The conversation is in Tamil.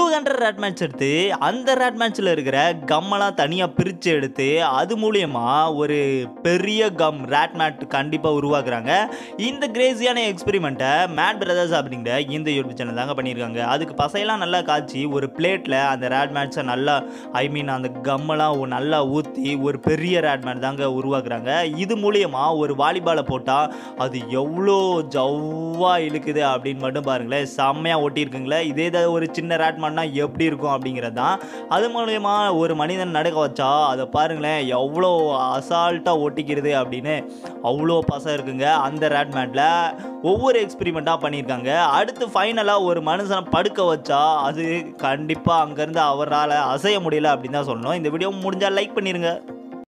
ஹண்ட்ரட் ரேட் மேட்ச் எடுத்து அந்த ரேட் மேட்ச்சில் இருக்கிற கம்மெல்லாம் தனியாக பிரித்து எடுத்து அது மூலியமா ஒரு பெரிய கம் ரேட் மேட் கண்டிப்பாக உருவாக்குறாங்க இந்த கிரேசியான எக்ஸ்பெரிமெண்ட்டை மேட் பிரதர்ஸ் அப்படிங்கிற இந்த யூடியூப் சேனல் தாங்க பண்ணியிருக்காங்க அதுக்கு பசையெல்லாம் நல்லா காய்ச்சி ஒரு பிளேட்டில் அந்த ரேட் மேட்ஸை நல்லா ஐ மீன் அந்த கம்மெல்லாம் ஒ- நல்லா ஊற்றி ஒரு பெரிய ரேட் மேட் தாங்க உருவாக்குறாங்க இது மூலியமா ஒரு வாலிபாலை போட்டால் அது எவ்வளோ ஜவ்வாக இழுக்குது அப்படின்னு மட்டும் பாருங்களேன் செம்மையாக ஒட்டியிருக்குங்களே இதே தான் ஒரு சின்ன ரேட் மேட்னா எப்படி இருக்கும் அப்படிங்கிறது தான் அது மூலயமா ஒரு மனிதன் நடக்க வச்சா அதை பாருங்களேன் எவ்வளோ அசால்ட்டாக ஒட்டிக்கிறது அப்படின்னு அவ்வளோ பசம் இருக்குங்க அந்த ரேட் மேட்டில் ஒவ்வொரு எக்ஸ்பெரிமெண்ட்டாக பண்ணியிருக்காங்க அடுத்து ஃபைனலாக ஒரு மனுஷனை படுக்க வச்சா அது கண்டிப்பாக அங்கேருந்து அவரால் அசைய முடியல அப்படின்னு தான் சொல்லணும் இந்த வீடியோ முடிஞ்சால் லைக் பண்ணிடுங்க